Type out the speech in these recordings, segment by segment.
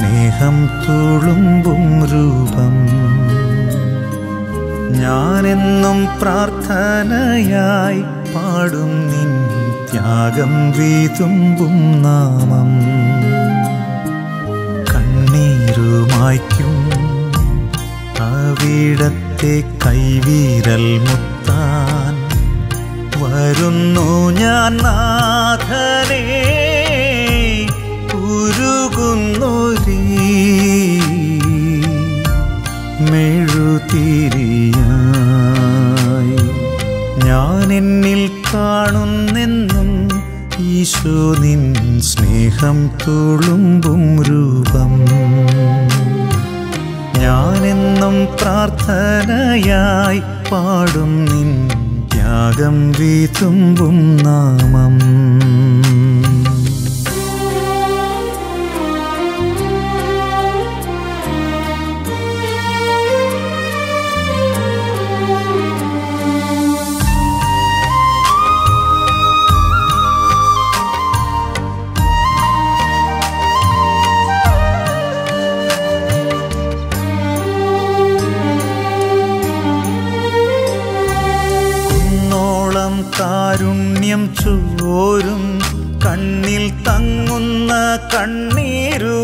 സ്നേഹം തുളുമ്പും രൂപം ഞാനെന്നും പ്രാർത്ഥനയായി പാടും നിൻ ത്യാഗം വീതുമ്പും നാമം കണ്ണീരുമായ്ക്കും അവിടത്തെ കൈവീരൽ മുത്താൻ വരുന്നു ഞാൻ നാഥനേ ഉരുകുന്നൊരീ മെഴുതിരിയായി ഞാൻ എന്നിൽ കാണുന്നെന്നും ഈശോ നിൻ സ്നേഹം തുളുമ്പും രൂപം ഞാനെന്നും പ്രാർത്ഥനയായി പാടും നിൻ ത്യാഗം വീതുമ്പും നാമം കുന്നോളം കാരുണ്യം ചോരും കണ്ണിൽ തങ്ങുന്ന കണ്ണീരു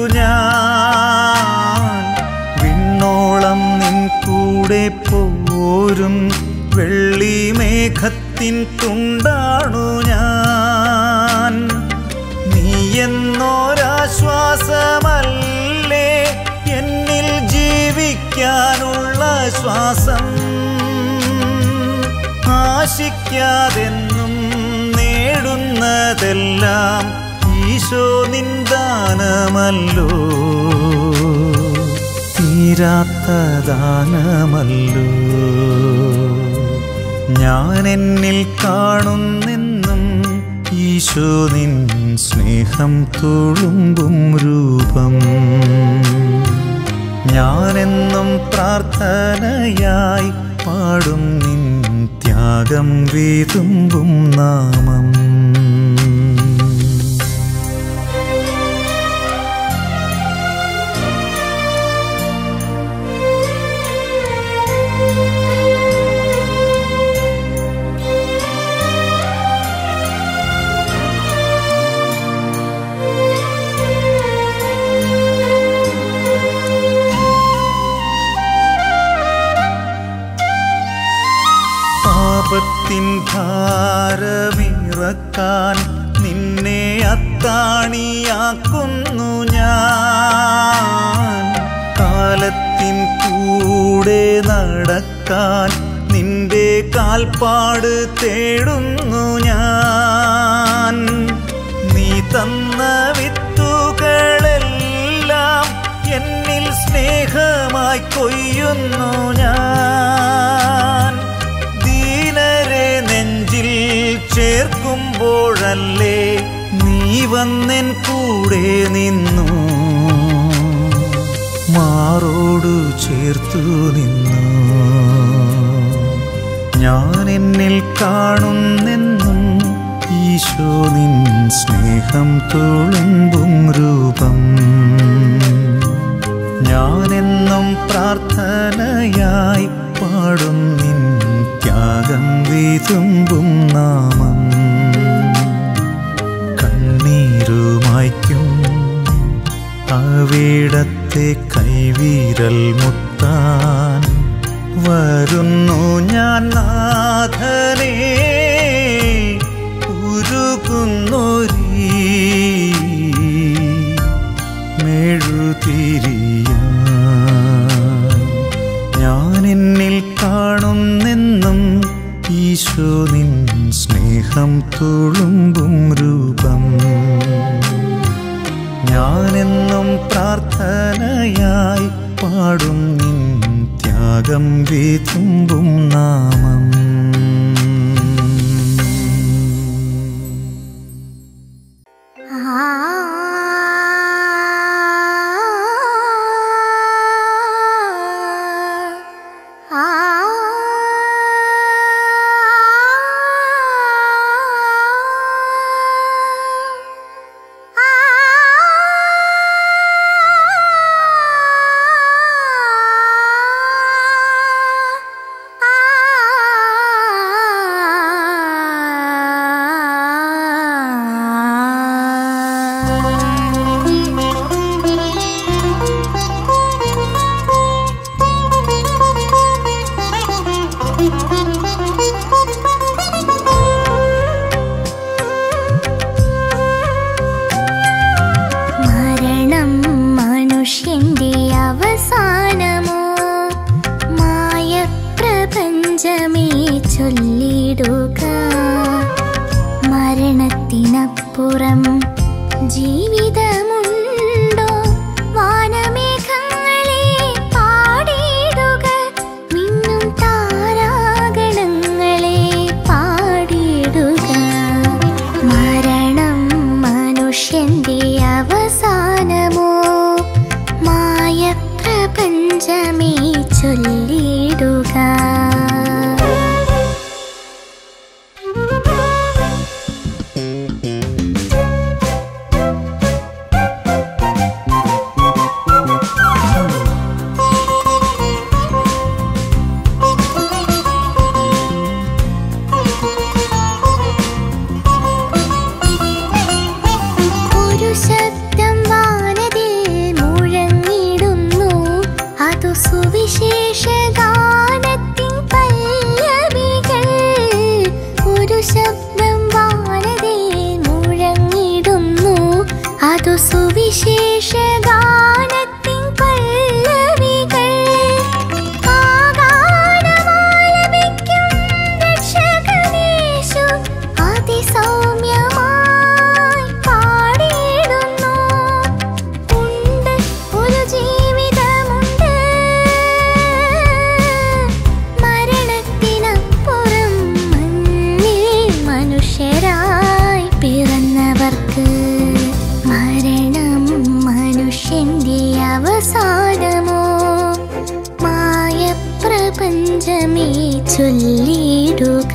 ഞാൻ വിണ്ണോളം നിൻ കൂടെ പോരും വെള്ളി മേഘത്തിൻ തുണ്ടാണു ഞാൻ നീ എന്നൊരാശ്വാസമല്ലേ എന്നിൽ ജീവിക്കാനുള്ള ശ്വാസം ആശിക്കാതെന്നും നേടുന്നതെല്ലാം ഈശോ നിന്ദാനമല്ലോ തീരാത്ത ദാനമല്ലോ ഞാൻ എന്നിൽ കാണുന്നെന്നും ഈശോ നിൻ സ്നേഹം തുളുമ്പും രൂപം ഞാനെന്നും പ്രാർത്ഥനയായി പാടും നിൻ ത്യാഗം വീതുമ്പും നാമം പാപത്തിൻ ഭാരമിറക്കാൻ നിന്നെ അത്താണിയാക്കുന്നു ഞാൻ കാലത്തിൻ കൂടെ നടക്കാൻ നിന്റെ കാൽപ്പാട് തേടുന്നു ഞാൻ നീ തന്ന വിത്തുകളെല്ലാം എന്നിൽ സ്നേഹമായി കൊയ്യുന്നു ഞാൻ ദീനരെ നെഞ്ചിൽ ചേർക്കുമ്പോഴല്ലേ നീ വന്നെൻ കൂടെ നിന്നു മാറോടു ചേർത്തു നിന്നു ഞാൻ എന്നിൽ കാണുന്നെന്നും ഈശോ നിൻ സ്നേഹം തുളുമ്പും രൂപം ഞാനെന്നും പ്രാർത്ഥനയായി പാടും നിൻ ത്യാഗം വീതുമ്പും നാമം കണ്ണീരുമായ്ക്കും അവിടത്തെ കൈവീരൽ മുത്താൻ വരുന്നു ഞാൻ നാഥനേ ഉരുകുന്നൊരീ മെഴുതിരിയായി ഞാൻ എന്നിൽ കാണുന്നെന്നും ഈശോ നിൻ സ്നേഹം തുളുമ്പും രൂപം ഞാനെന്നും പ്രാർത്ഥനയായി പാടും നിൻ ത്യാഗം വീതുമ്പും നാമം ആ പ്രപഞ്ചമേ ചൊല്ലിടുക മരണത്തിനപ്പുറം ജീവിതമുണ്ടോ വാനമേഘങ്ങളെ പാടിയിടുക മിന്നും താരാഗണങ്ങളെ പാടിയിടുക മരണം മനുഷ്യന്റെ അവസാനമോ മായ പ്രപഞ്ചമേ ചൊല്ലിടുക ഒരു ശബ്ദം വാനതിൽ മുഴങ്ങിടുന്നു അതു സുവിശേഷ ഗാനത്തിൻ പല്ലവികൾ ഒരു ശബ്ദം വാനതിൽ മുഴങ്ങിടുന്നു അതു സുവിശേഷ ഗാനത്തിൻ പല്ലവികൾ ആഗാനമാലപിക്കും രക്ഷകനേശു അതിസൗമ്യമായി പാടിയിടുന്നു ഉണ്ട് ഒരു ജീവിതമുണ്ട് മരണത്തിനപ്പുറം മണ്ണിൽ മനുഷ്യരായി പിറന്നവർക്ക് മരണം മനുഷ്യന്റെ അവസാനമോ മായ പ്രപഞ്ചമേ ചൊല്ലിടുക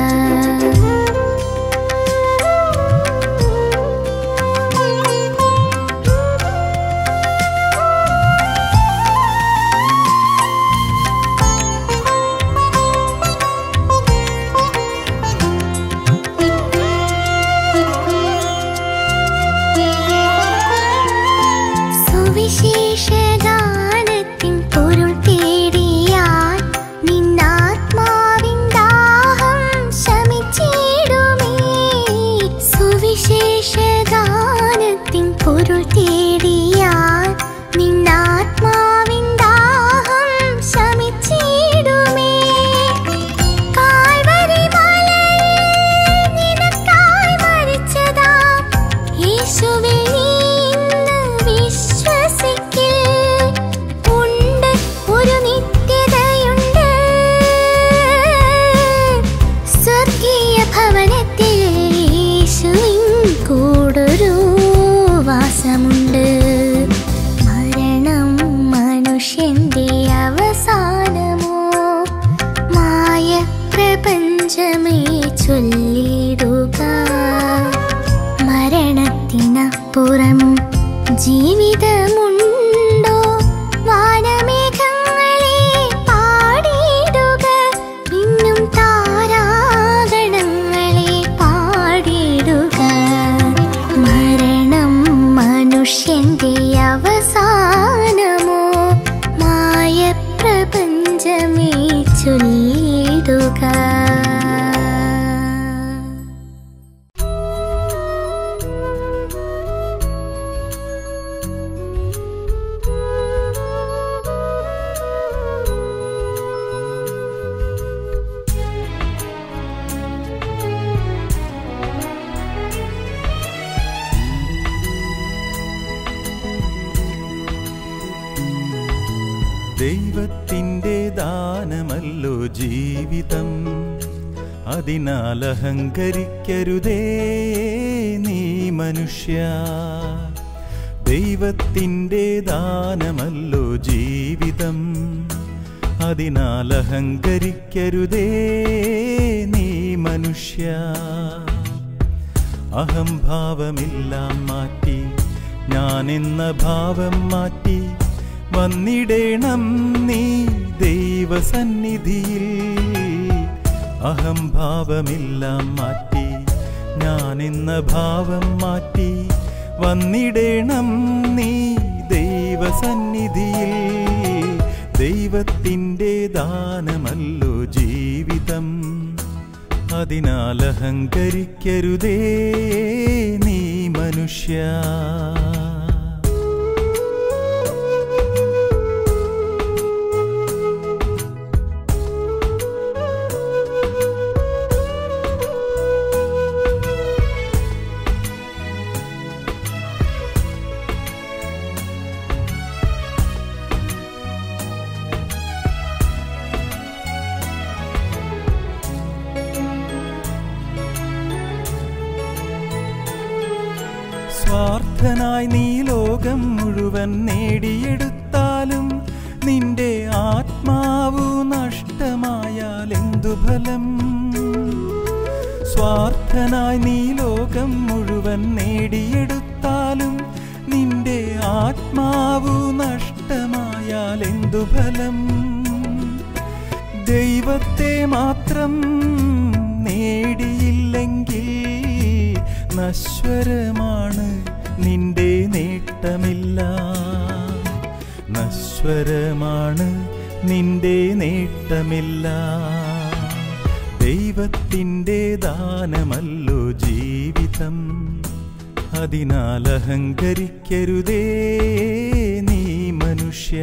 സുവിശേഷ ഗാനത്തിൻ പൊരുൾ തേടിയാൽ നിന്നാത്മാവിൻ ദാഹം ശമിച്ചിടുമേ സുവിശേഷ ഗാനത്തിൻ പൊരുൾ തേടിയാൽ നിന്നാത്മാവിൻ ദാഹം ശമിച്ചിടുമേ കാൽവരി മലയിൽ നിനക്കായി മരിച്ചതാ യേശുവിൽ നീ ഇന്ന് വിശ്വസിക്കിൽ ഉണ്ട് ഒരു നിത്യതയുണ്ട് സ്വർഗീയ ഭവനത്തിൽ യേശുവിൻ കൂടൊരു വാസമുണ്ട് മരണം മനുഷ്യന്റെ അവസാനമോ മായ പ്രപഞ്ചമേ ചൊല്ലിടുക മരണത്തിനപ്പുറം ജീവിതമുണ്ടോ വാനമേഘങ്ങളെ പാടിയിടുക ഇന്നും താരാഗണങ്ങളെ പാടിയിടുക മരണം മനുഷ്യന്റെ അവസാനമോ മായ പ്രപഞ്ചമേ ചൊല്ലിടുക ദൈവത്തിൻ്റെ ദാനമല്ലോ ജീവിതം അതിനാൽ അഹങ്കരിക്കരുതേ നീ മനുഷ്യ ദൈവത്തിൻ്റെ ദാനമല്ലോ ജീവിതം അതിനാൽ അഹങ്കരിക്കരുതേ നീ മനുഷ്യ അഹംഭാവമെല്ലാം മാറ്റി ഞാനെന്ന ഭാവം മാറ്റി വന്നിടേണം നീ ദൈവസന്നിധിയിൽ അഹംഭാവമെല്ലാം മാറ്റി ഞാനെന്ന ഭാവം മാറ്റി വന്നിടേണം നീ ദൈവസന്നിധിയിൽ ദൈവത്തിൻ്റെ ദാനമല്ലോ ജീവിതം അതിനാൽ അഹങ്കരിക്കരുതേ നീ മനുഷ്യ സ്വാർത്ഥനായി നീ ലോകം മുഴുവൻ നേടിയെടുത്താലും നിന്റെ ആത്മാവു നഷ്ടമായാൽ എന്തു ഫലം സ്വാർത്ഥനായി നീ ലോകം മുഴുവൻ നേടിയെടുത്താലും നിന്റെ ആത്മാവു നഷ്ടമായാൽ എന്തു ഫലം ദൈവത്തെ മാത്രം നേടിയില്ലെങ്കിൽ നശ്വരമാണ് നിന്റെ നേട്ടമില്ല നശ്വരമാണ് നിന്റെ നേട്ടമില്ല ദൈവത്തിൻ്റെ ദാനമല്ലോ ജീവിതം അതിനാൽ അഹങ്കരിക്കരുതേ നീ മനുഷ്യ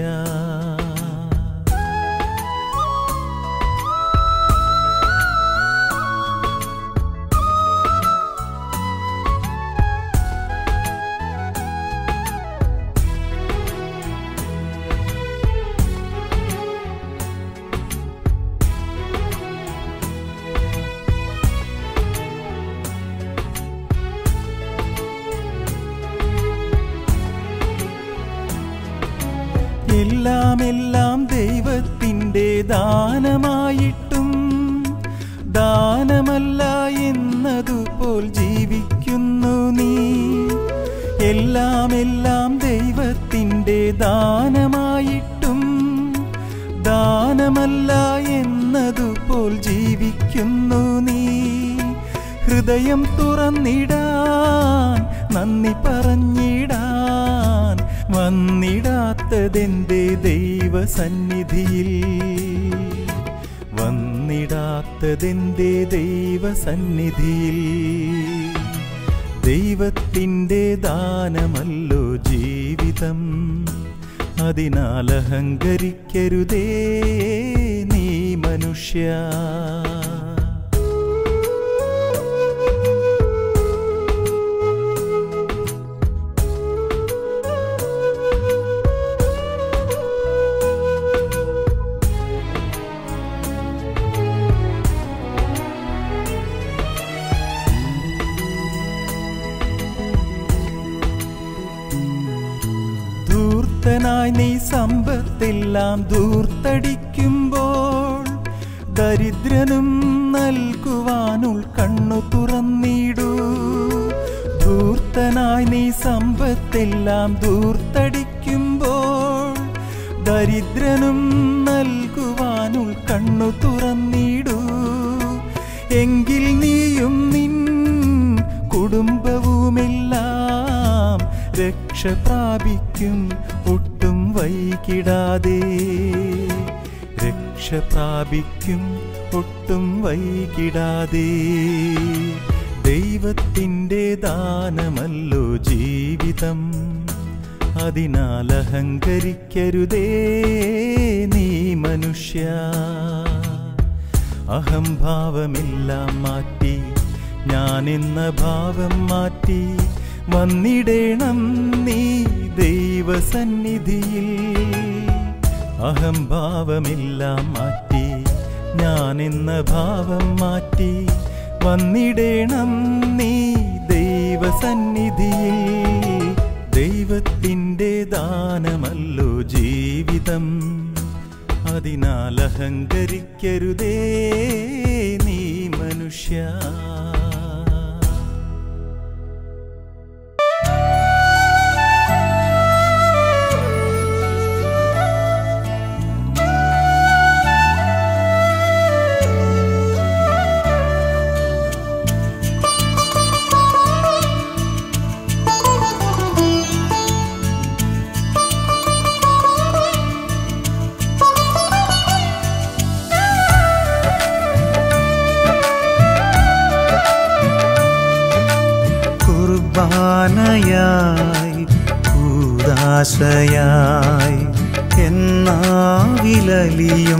എല്ലാം എല്ലാം ദൈവത്തിൻ്റെ ദാനമായിട്ടും ദാനമല്ല എന്നതുപോൽ ജീവിക്കുന്നു നീ എല്ലാം എല്ലാം ദൈവത്തിൻ്റെ ദാനമായിട്ടും ദാനമല്ല എന്നതുപോൽ ജീവിക്കുന്നു നീ ഹൃദയം തുറന്നിടാൻ നന്ദി പറഞ്ഞിടാൻ വന്നിടാത്തതെന്തേ ദൈവസന്നിധിയിൽ വന്നിടാത്തതെന്തേ ദൈവസന്നിധിയിൽ ദൈവത്തിൻ്റെ ദാനമല്ലോ ജീവിതം അതിനാൽ അഹങ്കരിക്കരുതേ നീ മനുഷ്യ ധൂർത്തനായി നീ സമ്പത്തെല്ലാം ധൂർത്തടിക്കുമ്പോൾ ദരിദ്രനും നൽകുവാനുൾ കണ്ണു തുറന്നിടൂ ധൂർത്തനായി നീ സമ്പത്തെല്ലാം ധൂർത്തടിക്കുമ്പോൾ ദരിദ്രനും നൽകുവാനുൾ കണ്ണു തുറന്നിടൂ എങ്കിൽ നീയും നിൻ കുടുംബവുമെല്ലാം രക്ഷ പ്രാപിക്കും ഒട്ടും വൈകിടാതെ രക്ഷ പ്രാപിക്കും ഒട്ടും വൈകിടാതെ ദൈവത്തിൻ്റെ ദാനമല്ലോ ജീവിതം അതിനാൽ അഹങ്കരിക്കരുതേ നീ മനുഷ്യ അഹംഭാവമെല്ലാം മാറ്റി ഞാനെന്ന ഭാവം മാറ്റി വന്നിടേണം നീ ദൈവസന്നിധിയിൽ അഹംഭാവമെല്ലാം മാറ്റി ഞാനെന്ന ഭാവം മാറ്റി വന്നിടേണം നീ ദൈവസന്നിധിയിൽ ദൈവത്തിൻ്റെ ദാനമല്ലോ ജീവിതം അതിനാൽ അഹങ്കരിക്കരുതേ നീ മനുഷ്യ കുർബാനയായി കൂദാശയായി എന്നാവിലലിയും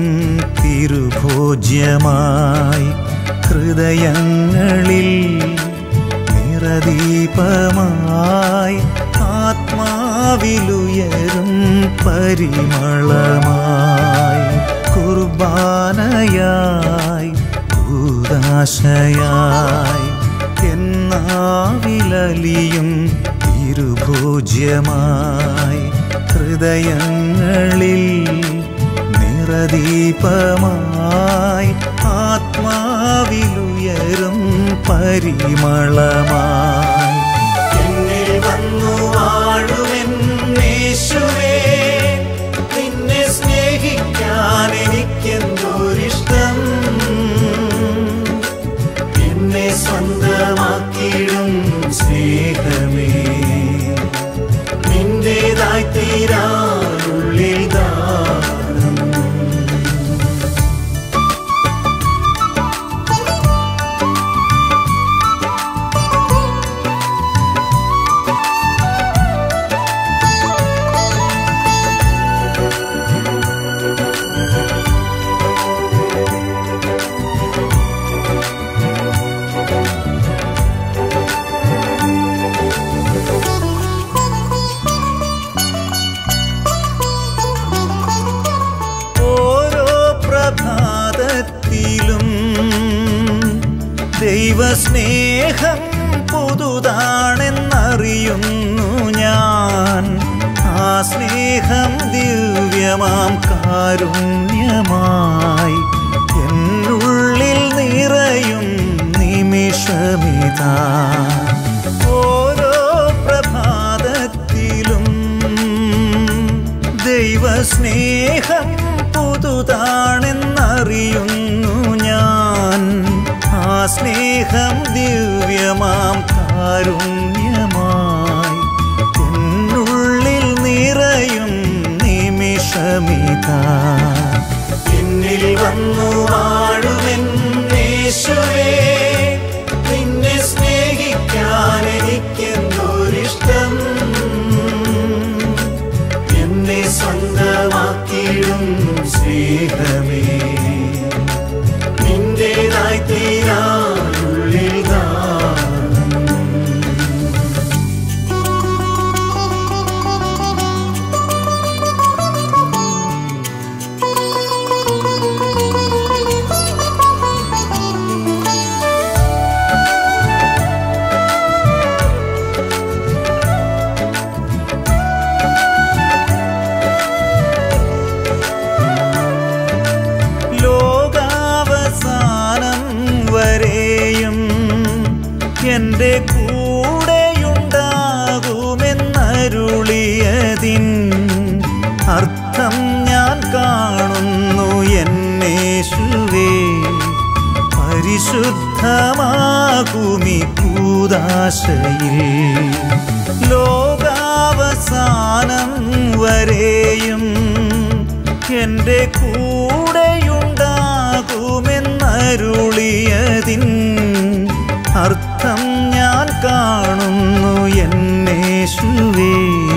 തിരുഭോജ്യമായി ഹൃദയങ്ങളിൽ നിറദീപമായി ആത്മാവിലുയരും പരിമളമായി കുർബാനയായി കൂദാശയായി എന്നാവിലലിയും തിരുഭോജ്യമായി തിരുഭോജ്യമായി ഹൃദയങ്ങളിൽ നിറദീപമായി ആത്മാവിലുയരും പരിമളമായി എന്നിൽ വന്നു വാഴുമെൻ യേശുവേ നിന്നെ സ്നേഹിക്കാൻ എനിക്കെന്തോരിഷ്ടം എന്നെ സ്വന്തമാക്കിയിടും സ്നേഹമേ നിന്റേതായി തീരാനുള്ളിൽ ദാനം ഓരോ പ്രഭാതത്തിലും ദൈവസ്നേഹം പുതുതാണെന്നറിയുന്നു ഞാൻ ആ സ്നേഹം ദിവ്യമാം കാരുണ്യമായി എന്നുള്ളിൽ നിറയും നിമിഷമിതാ ഓരോ പ്രഭാതത്തിലും ദൈവസ്നേഹം പുതുതാണെന്നറിയുന്നു ഞാൻ ആ സ്നേഹം ദിവ്യമാം കാരുണ്യമായി എന്നുള്ളിൽ നിറയും നിമിഷമിതാ എന്നിൽ വന്നു വാഴുമെൻ യേശുവേ നിന്നെ സ്നേഹിക്കാൻ എനിക്കെന്തോരിഷ്ടം എന്നെ സ്വന്തമാക്കിയിടും സ്നേഹമേ നിന്റേതായി തീരാനുള്ളിൽ ദാനം ലോകാവസാനം വരെയും എൻ്റെ കൂടെയുണ്ടാകുമെന്നരുളിയതിൻ അർത്ഥം ഞാൻ കാണുന്നു എന്നേശുവേ പരിശുദ്ധമാകുമി കൂതാശയിൽ ലോകാവസാനം വരെയും എൻ്റെ കൂടെയുണ്ടാകുമെന്നരുളിയതിൻ അർത്ഥം ഞാൻ കാണുന്നു എന്നേശുവേ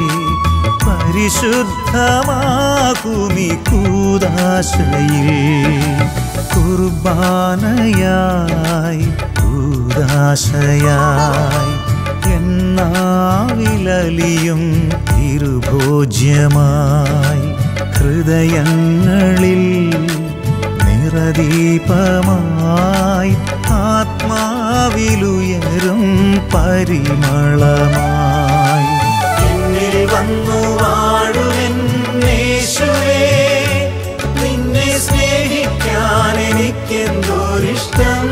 പരിശുദ്ധമാകുമി കൂതാശയിൽ കുർബാനയായി കൂതാശയായി എന്നാവിലലിയും തിരുഭോജ്യമായി ഹൃദയങ്ങളിൽ നിറദീപമായി ആത്മാവിലുയരും പരിമളമായി എന്നിൽ വന്നു വാഴുമെൻ യേശുവേ നിന്നെ സ്നേഹിക്കാൻ എനിക്കെന്തോരിഷ്ടം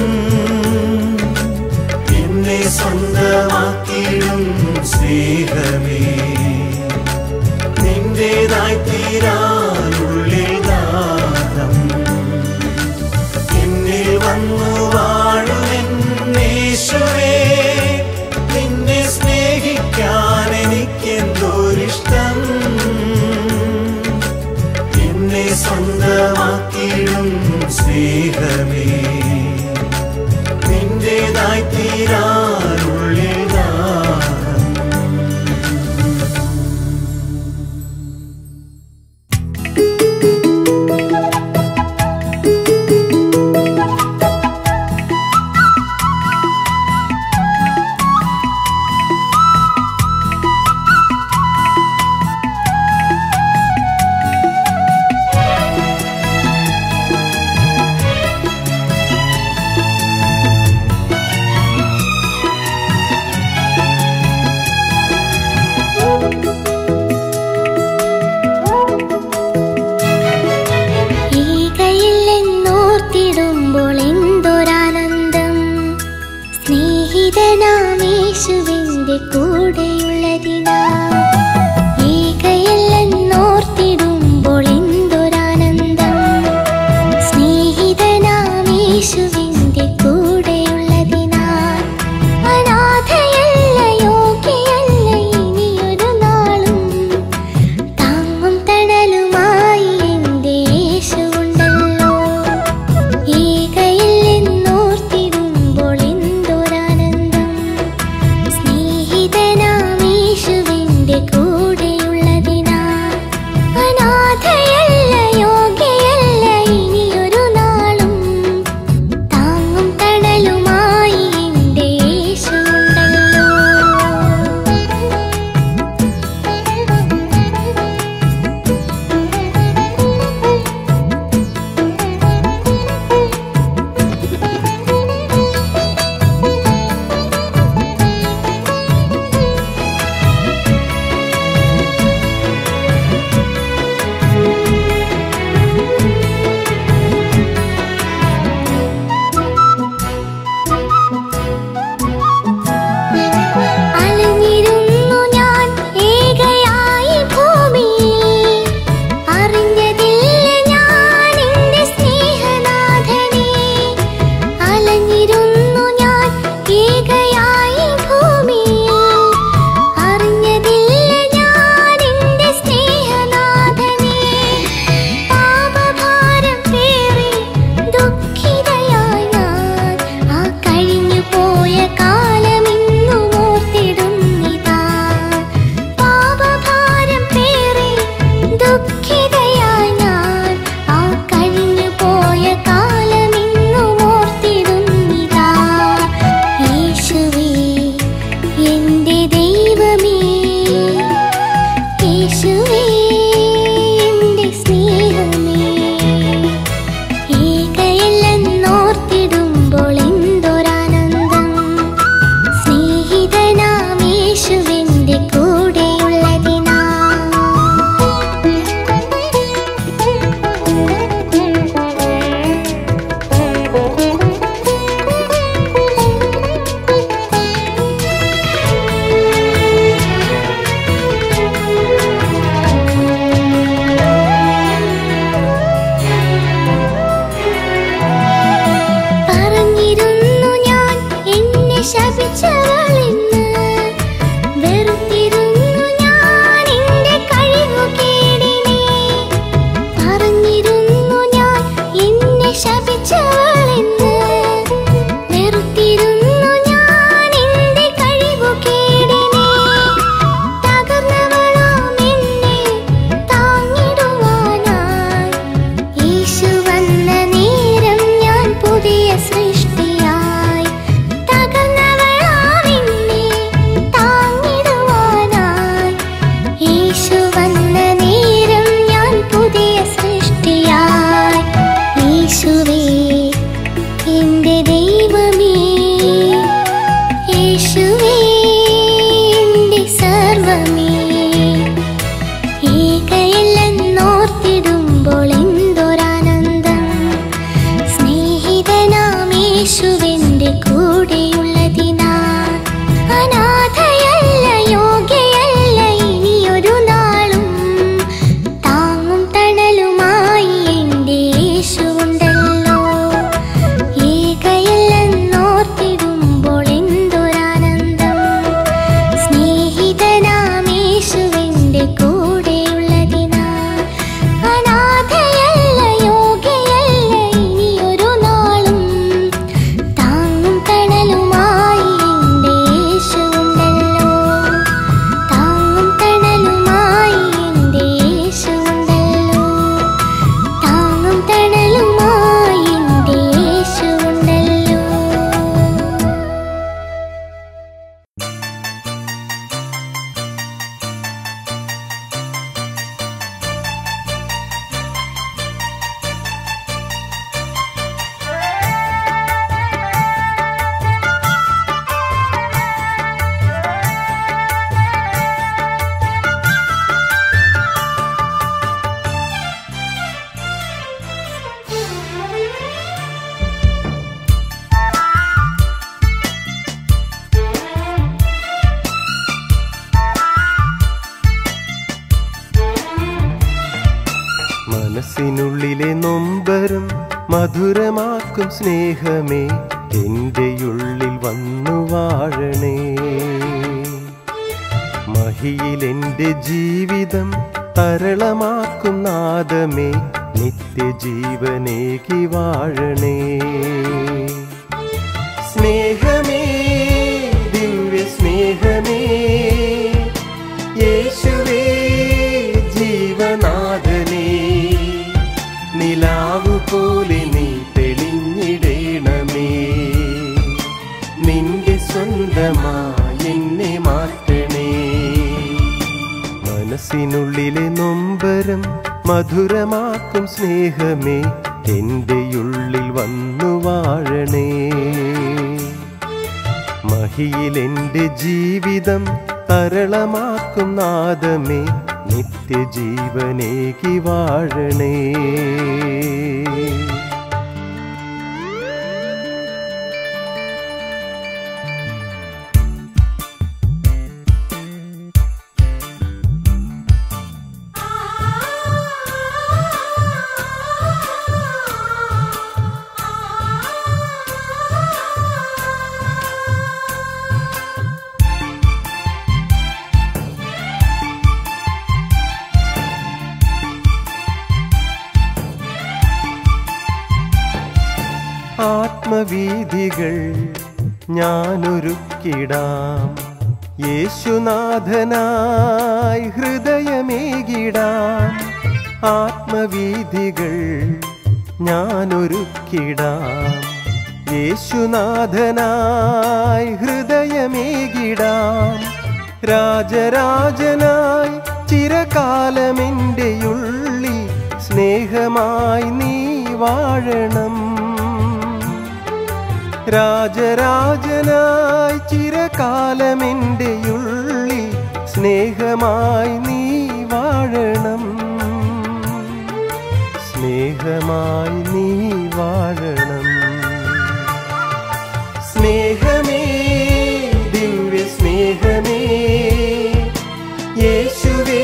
എന്നെ സ്വന്തമാക്കിയിടും സ്നേഹമേ നിന്റേതായി തീരാനുള്ളിൽ ദാനം എന്നിൽ വന്നു വാഴുമെൻ യേശുവേ നിന്നെ സ്നേഹിക്കാൻ എനിക്കെന്തോരിഷ്ടം എന്നെ സ്വന്തമാക്കിയിടും സ്നേഹമേ നിന്റേതായി തീരാനുള്ളിൽ ദാനം യേശുവേ മനസ്സിനുള്ളിലെ നൊമ്പരം മധുരമാക്കും സ്നേഹമേ എൻ്റെ ഉള്ളിൽ വന്നു വാഴണേ മഹിയിൽ എൻ്റെ ജീവിതം തരളമാക്കും നാദമേ നിത്യജീവനേകി വാഴണേ സ്നേഹമേ ദിവ്യ സ്നേഹമേ യേശുവേ ജീവനാഥനേ നിലാവു പോലെ നീ തെളിഞ്ഞിടേണമേ നിന്റെ സ്വന്തമായി എന്നെ മാറ്റണേ മനസ്സിനുള്ളിലെ നൊമ്പരം മധുരമാക്കും സ്നേഹമേ എൻ്റെ ഉള്ളിൽ വന്നു വാഴണേ മഹിയിൽ എൻ്റെ ജീവിതം തരളമാക്കും നാദമേ നിത്യജീവനേകി വാഴണേ ആത്മവീതികൾ ഞാനൊരുക്കിടാം യേശുനാഥനായി ഹൃദയമേകിടാം ആത്മവീതികൾ ഞാനൊരുക്കിടാം യേശുനാഥനായി ഹൃദയമേകിടാം രാജരാജനായി ചിരകാലമെൻ്റെ ഉള്ളിൽ സ്നേഹമായി നീ വാഴണം രാജരാജനായി ചിരകാലമെൻ്റെ ഉള്ളിൽ സ്നേഹമായി നീ വാഴണം സ്നേഹമായി നീ വാഴണം സ്നേഹമേ ദിവ്യ സ്നേഹമേ യേശുവേ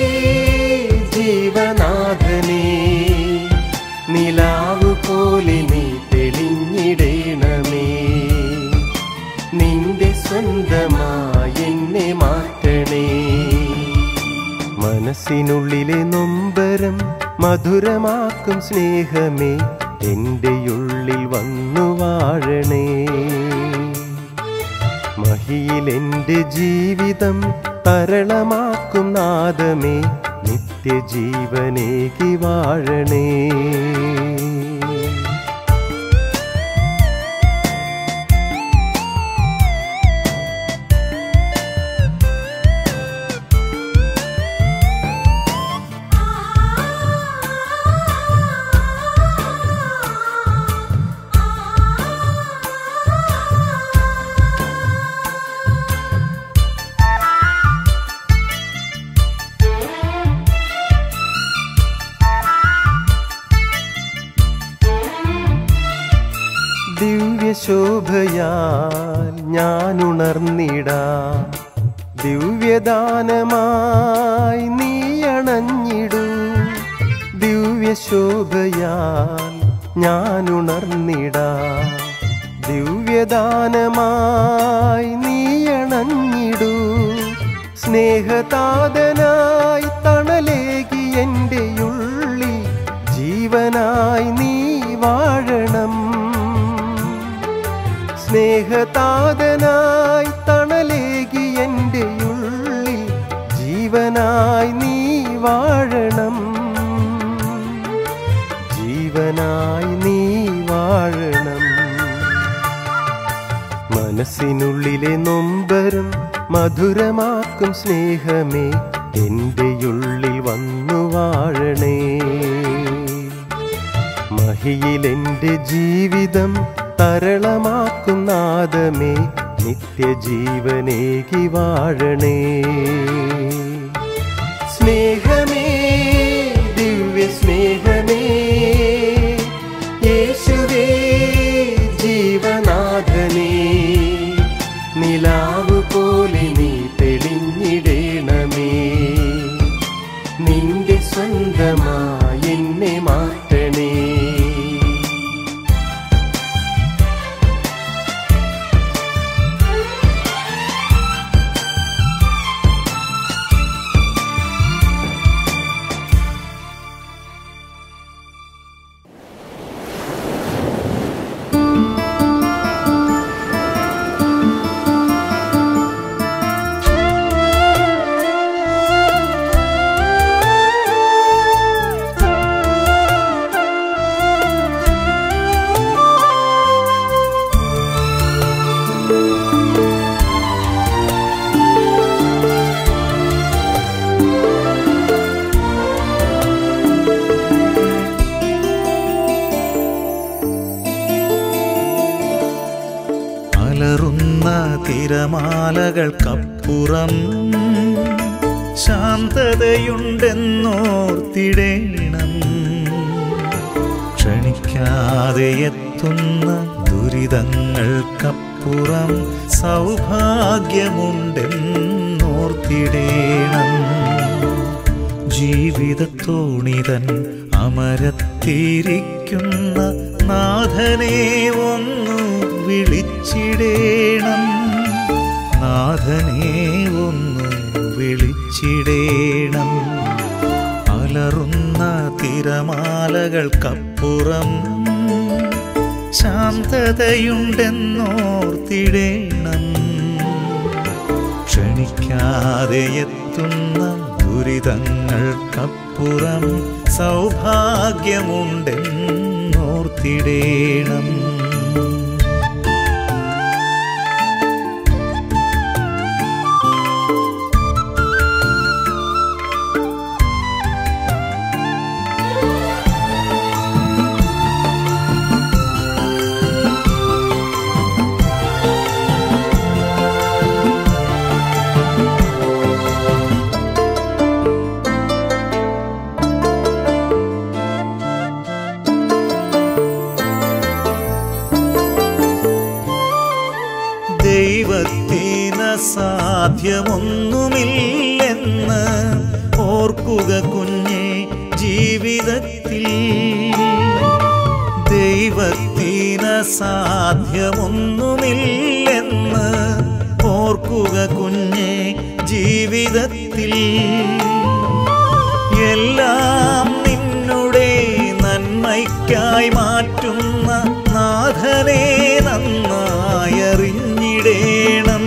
ജീവനാഥനേ നിലാവു പോലെ നീ തെളിഞ്ഞിടേണമേ നിന്റെ സ്വന്തമായി എന്നെ മാറ്റണേ മനസ്സിനുള്ളിലെ നൊമ്പരം മധുരമാക്കും സ്നേഹമേ എൻ്റെ ഉള്ളിൽ വന്നു വാഴണേ മഹിയിൽ എൻ്റെ ജീവിതം തരളമാക്കും നാദമേ നിത്യജീവനേകി വാഴണേ ദിവ്യശോഭയാൽ ഞാൻ ഉണർന്നിടാം ദിവ്യദാനമായി നീ അണഞ്ഞിടൂ ദിവ്യശോഭയാൽ ഞാൻ ഉണർന്നിടാം ദിവ്യദാനമായി നീ അണഞ്ഞിടൂ സ്നേഹതാതനായി തണലേകി എൻ്റെ ഉള്ളിൽ ജീവനായി നീ വാഴണം സ്നേഹതാതനായി തണലേകി എൻ്റെ ഉള്ളിൽ ജീവനായി നീ വാഴണം ജീവനായി നീ വാഴണം മനസ്സിനുള്ളിലെ നൊമ്പരം മധുരമാക്കും സ്നേഹമേ എൻ്റെ ഉള്ളിൽ വന്നു വാഴണേ മഹിയിൽ എൻ്റെ ജീവിതം തരളമാക്കും നാദമേ നിത്യജീവനേകി വാഴണേ സ്നേഹമേ ദിവ്യ സ്നേഹമേ യേശുവേ ജീവനാഥനേ നിലാവ് പോലെ നീ തെളിഞ്ഞിടേണമേ നിന്റെ സ്വന്തമായി എന്നെ മാറ്റണേ അലറുന്ന തിരമാലകൾക്കപ്പുറം ശാന്തതയുണ്ടെന്നോർത്തിടേണം ക്ഷണിക്കാതെ എത്തുന്ന ദുരിതങ്ങൾക്കപ്പുറം സൗഭാഗ്യമുണ്ടെന്നോർത്തിടേണം ജീവിതത്തോണിതൻ അമരത്തിരിക്കുന്ന നാഥനെ ഒന്നു വിളിച്ചിടേണം നാഥനെ ഒന്ന് വിളിച്ചിടേണം അലറുന്ന തിരമാലകൾക്കപ്പുറം ശാന്തതയുണ്ടെന്നോർത്തിടേണം ക്ഷണിക്കാതെ എത്തുന്ന ദുരിതങ്ങൾക്കപ്പുറം സൗഭാഗ്യമുണ്ടെന്നോർത്തിടേണം ദൈവത്തിന് സാധ്യമൊന്നുമില്ലെന്ന് ഓർക്കുക കുഞ്ഞെ ജീവിതത്തിൽ ദൈവത്തിന് സാധ്യമൊന്നുമില്ലെന്ന് ഓർക്കുക കുഞ്ഞെ ജീവിതത്തിൽ എല്ലാം നിന്നുടെ നന്മയ്ക്കായി മാറ്റുന്ന നാഥനെ നന്നായി അറിഞ്ഞിടേണം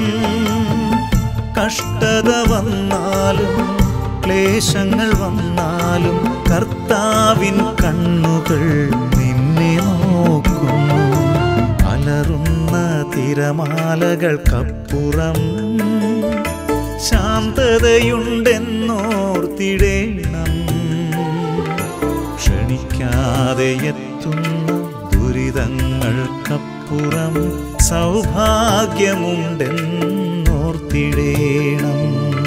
കഷ്ടത വന്നാലും ക്ലേശങ്ങൾ വന്നാലും കർത്താവിൻ കണ്ണുകൾ നിന്നെ നോക്കുന്നു അലറുന്ന തിരമാലകൾക്കപ്പുറം ശാന്തതയുണ്ടെന്നോർത്തിടേണം ക്ഷണിക്കാതെ എത്തുന്ന ദുരിതങ്ങൾക്കപ്പുറം സൗഭാഗ്യമുണ്ടെന്നോർത്തിടേണം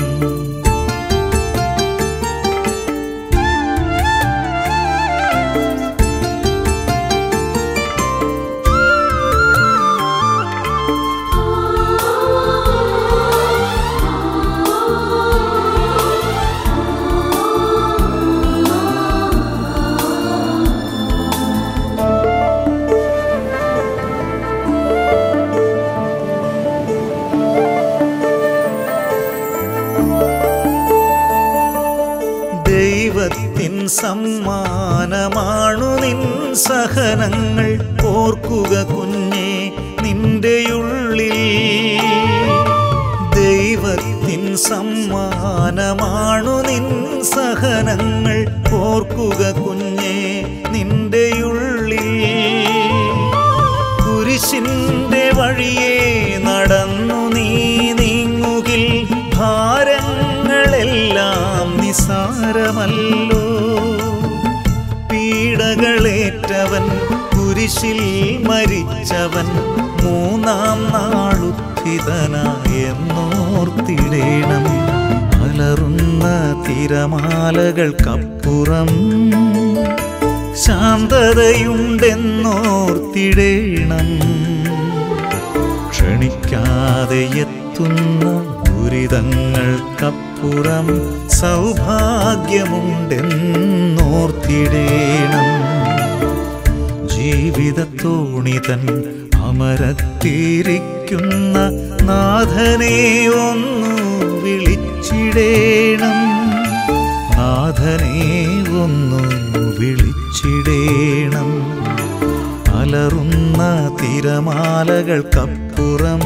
ദൈവത്തിൻ സമ്മാനമാണു നിൻ സഹനങ്ങൾ ഓർക്കുക കുഞ്ഞെ നിന്റെയുള്ളിൽ ദൈവത്തിൻ സമ്മാനമാണു നിൻ സഹനങ്ങൾ ഓർക്കുക കുഞ്ഞെ നിന്റെയുള്ളിൽ കുരിശിന്റെ വഴിയെ നടന്നു നീ നീങ്ങുകിൽ ഭാരങ്ങളെല്ലാം നിസാരമല്ലോ പീഡകളേറ്റവൻ കുരിശിൽ മരിച്ചവൻ മൂന്നാം നാളുത്ഥിതനായെന്നോർത്തിടേണം അലറുന്ന തിരമാലകൾക്കപ്പുറം ശാന്തതയുണ്ടെന്നോർത്തിടേണം ക്ഷണിക്കാതെ എത്തുന്ന ദുരിതങ്ങൾക്കപ്പുറം സൗഭാഗ്യമുണ്ടെന്നോർത്തിടേണം ജീവിതത്തോണി തൻ അമരത്തിരിക്കുന്ന നാഥനെ ഒന്നു വിളിച്ചിടേണം നാഥനെ ഒന്നു വിളിച്ചിടേണം അലറുന്ന തിരമാലകൾക്കപ്പുറം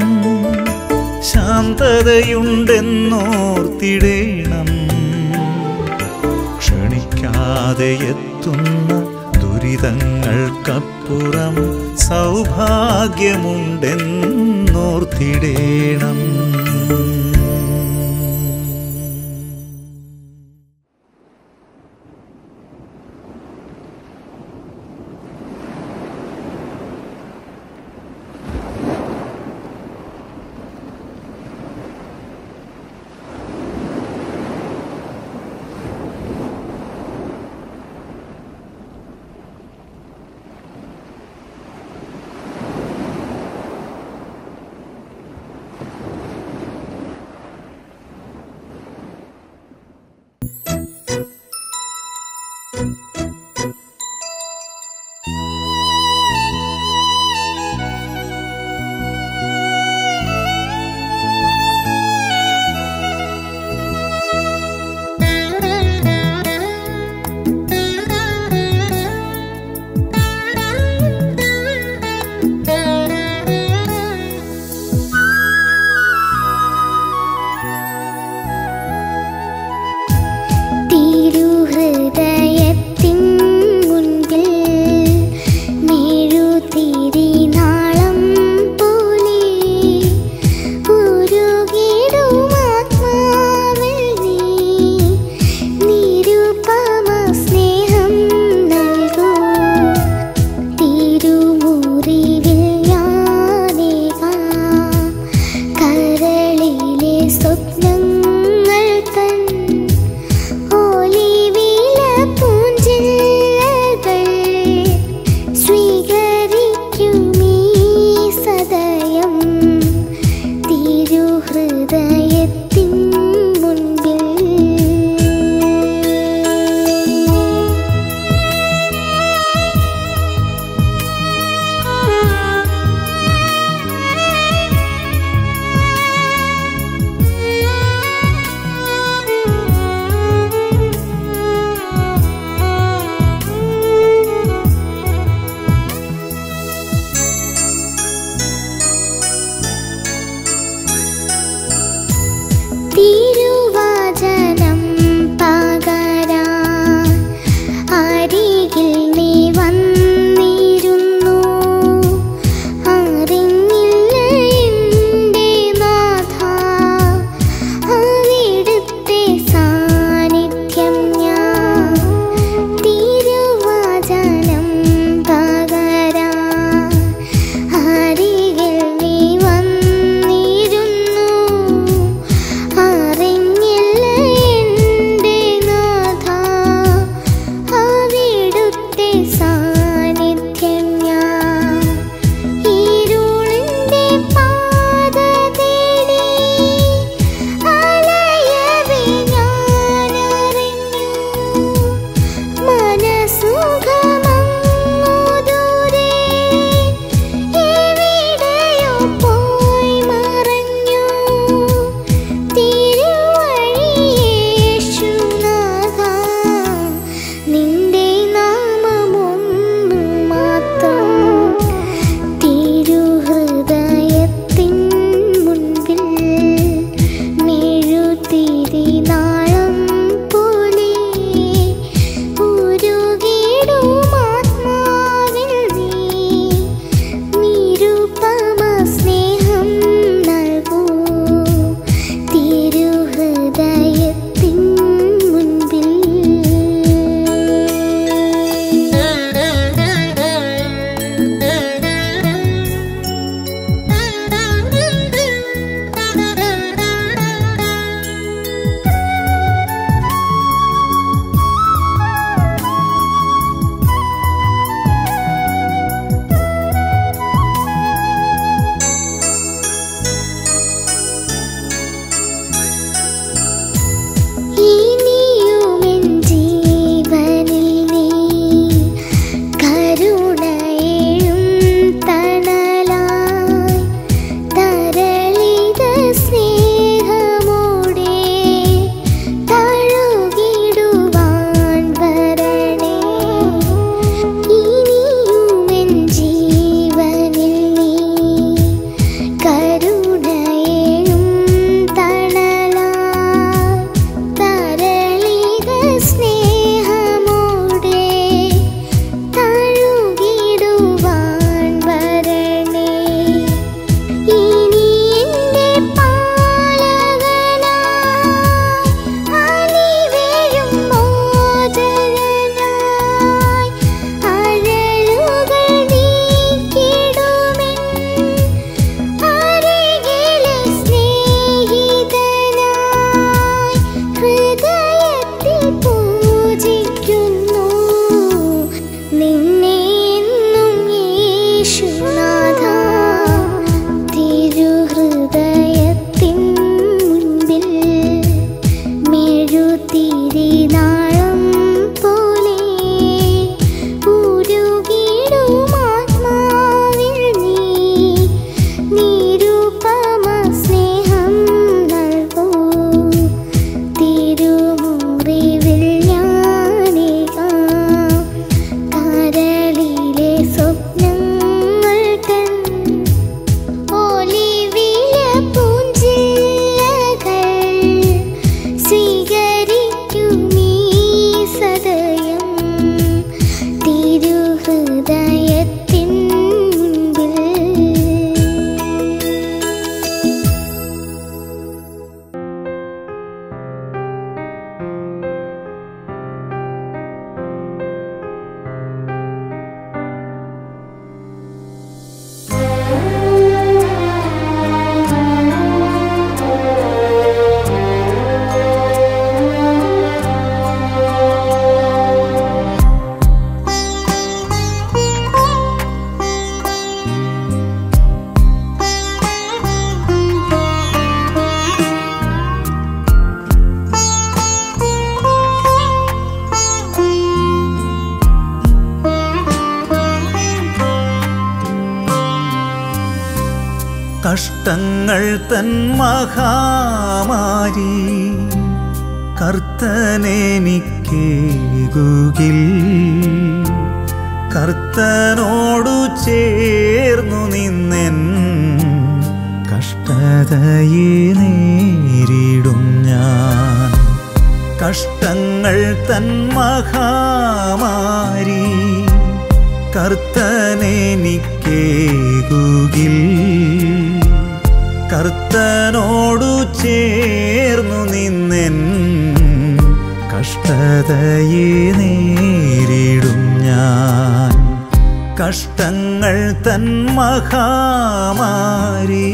ശാന്തതയുണ്ടെന്നോർത്തിടേണം ക്ഷണിക്കാതെ എത്തുന്ന ദുരിതങ്ങൾക്കപ്പുറം സൗഭാഗ്യമുണ്ടെന്നോർത്തിടേണം കഷ്ടങ്ങൾ തൻ മഹാമാരി കർത്തനെനിക്കേകുകിൽ കർത്തനോടു ചേർന്നു നിന്നെൻ കഷ്ടതയെ നേരിടും ഞാൻ കഷ്ടങ്ങൾ തൻ മഹാമാരി കർത്തനെനിക്കേകുകിൽ കർത്തനോടു ചേർന്നു നിന്നെൻ കഷ്ടതയെ നേരിടും ഞാൻ കഷ്ടങ്ങൾ തൻ മഹാമാരി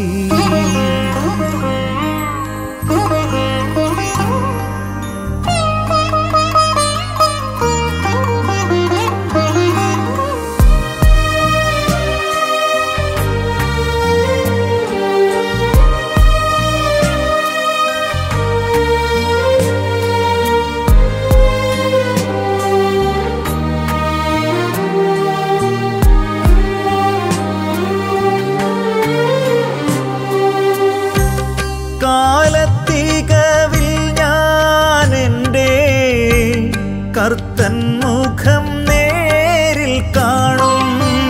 കാലത്തികവിൽ ഞാൻ എൻ്റെ കർത്തൻ മുഖം നേരിൽ കാണും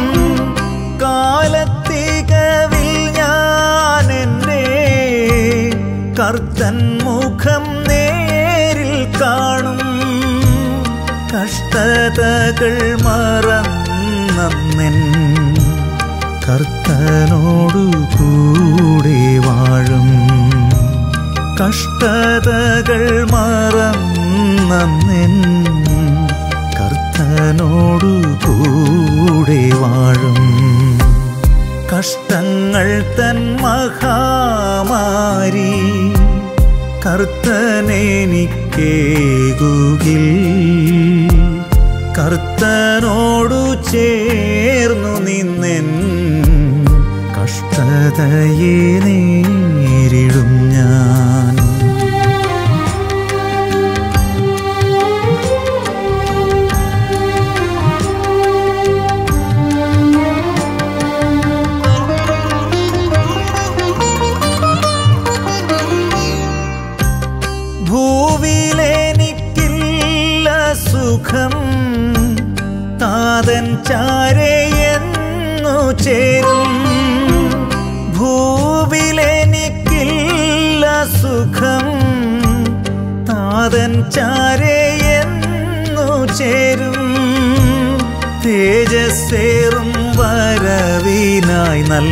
കാലത്തികവിൽ ഞാൻ എൻ്റെ കർത്തൻ മുഖം നേരിൽ കാണും കഷ്ടതകൾ മറന്നെൻ കർത്തനോടു കൂടെ വാഴും കഷ്ടതകൾ മറന്നെൻ കർത്തനോടു കൂടെ വാഴും കഷ്ടങ്ങൾ തൻ മഹാമാരി കർത്തനെനിക്കേകുകിൽ കർത്തനോടു ചേർന്നു നിന്നെൻ കഷ്ടതയെ നേരിടും ഞാൻ ഭൂവിലെനിക്കില്ല സുഖം താതൻ ചാരയെന്നു ചേരും ഭൂവിലെനിക്കില്ല സുഖം താതൻ ചാരയെന്നു ചേരും തേജസ്സേറും വരവിനായി നൽ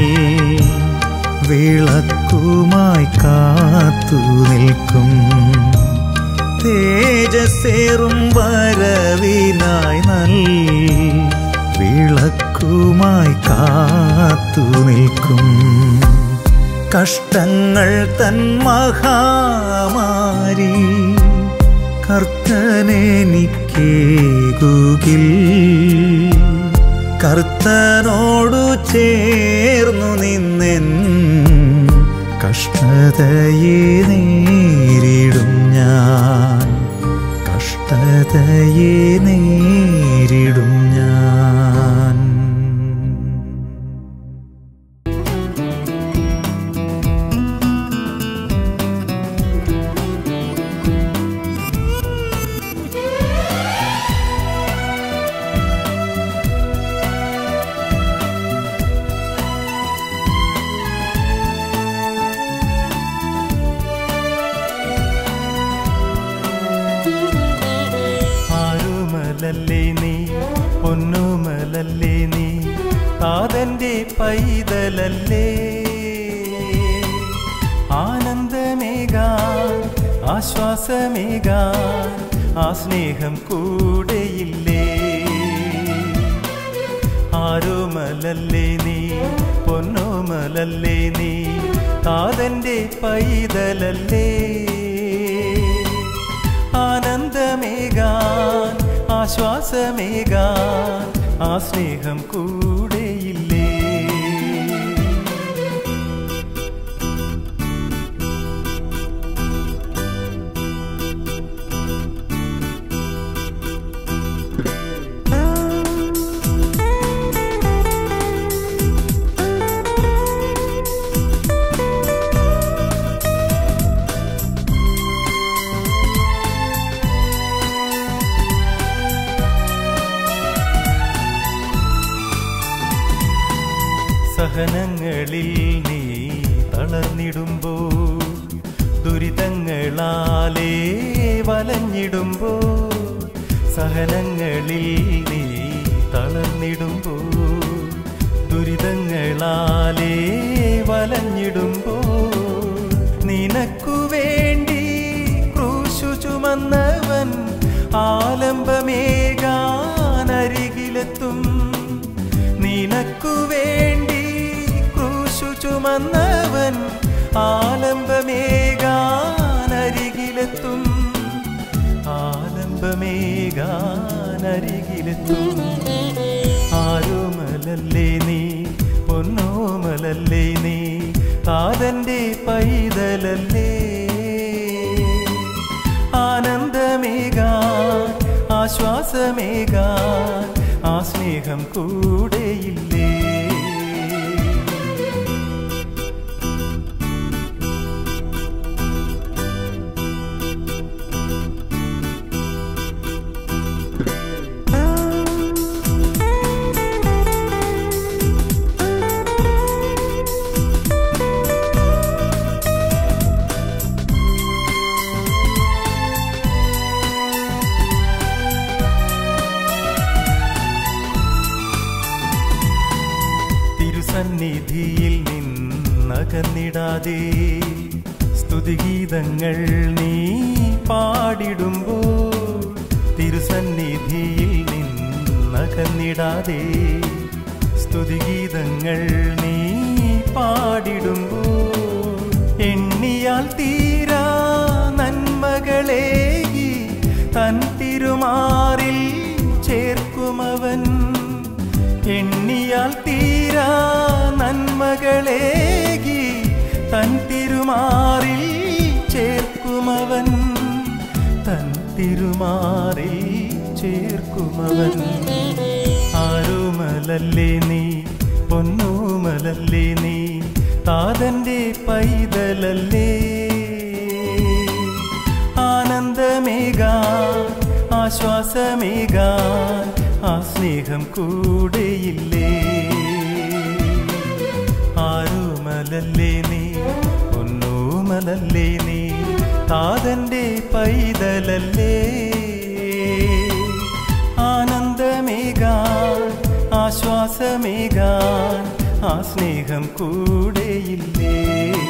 വിളക്കുമായി കാത്തു നിൽക്കും തേജസ്സേറും വരവിനായി നൽ വിളക്കുമായി കാത്തു നിൽക്കും കഷ്ടങ്ങൾ തൻ മഹാമാരി കർത്തനെനിക്കേകുകിൽ കർത്തനോടു ചേർന്നു നിന്നെൻ കഷ്ടതയെ നേരിടും ഞാൻ കഷ്ടതയെ നേരിടും ഞാൻ ആരുമലല്ലേ നീ പൊന്നുമലല്ലേ നീ താതന്റെ പൈതലല്ലേ ആനന്ദമേകാൻ ആശ്വാസമേകാൻ ആ സ്നേഹം കൂടെയില്ലേ ആരോമലല്ലേ നീ പൊന്നോമലല്ലേ നീ താതന്റെ പൈതലല്ലേ ആനന്ദമേകാൻ ആശ്വാസമേകാൻ ആ സ്നേഹം കൂടെയില്ലേ ആ സഹനങ്ങളിൽ നീ തളർന്നിടുമ്പോ ദുരിതങ്ങളാലേ വലഞ്ഞിടുമ്പോ സഹനങ്ങളിൽ നീ തളർന്നിടുമ്പോ ദുരിതങ്ങളാലേ വലഞ്ഞിടുമ്പോ നിനക്കു വേണ്ടി ക്രൂശു ചുമന്നവൻ ആലംബമേകാനരികിലെത്തും നിനക്കു വേണ്ടി ക്രൂശു ചുമന്നവൻ ആലംബമേകാനരികിലെത്തും ആലംബമേകാനരികിലെത്തും ആരോമലല്ലേ നീ പൊന്നോമലല്ലേ നീ കാതന്റെ പൈതലല്ലേ ആനന്ദമേകാൻ ആശ്വാസമേകാൻ ആ സ്നേഹം കൂടെയില്ലേ തിരുസന്നിധിയിൽ നിന്നകന്നിടാതെ സ്തുതിഗീതങ്ങൾ നീ പാടിടുമ്പോൾ തിരുസന്നിധിയിൽ നിന്നകന്നിടാതെ സ്തുതിഗീതങ്ങൾ നീ പാടിടുമ്പോൾ എണ്ണിയാൽ തീരാ നന്മകളേകി തൻ തിരുമാറിൽ ചേർക്കുമവൻ എണ്ണിയാൽ തീരാ നന്മകളേകി തൻ തിരുമാറിൽ ചേർക്കുമവൻ തൻ തിരുമാറിൽ ചേർക്കുമവൻ ആരോമലല്ലേ നീ പൊന്നോമലല്ലേ നീ താതന്റെ പൈതലല്ലേ ആനന്ദമേകാൻ ആശ്വാസമേകാൻ ആ സ്നേഹം കൂടെയില്ലേ ആരുമലല്ലേ നീ ഒന്നൂമലല്ലേ നീ താതന്റെ പൈതലല്ലേ ആനന്ദമേകാൻ ആശ്വാസമേകാൻ ആ സ്നേഹം കൂടെയില്ലേ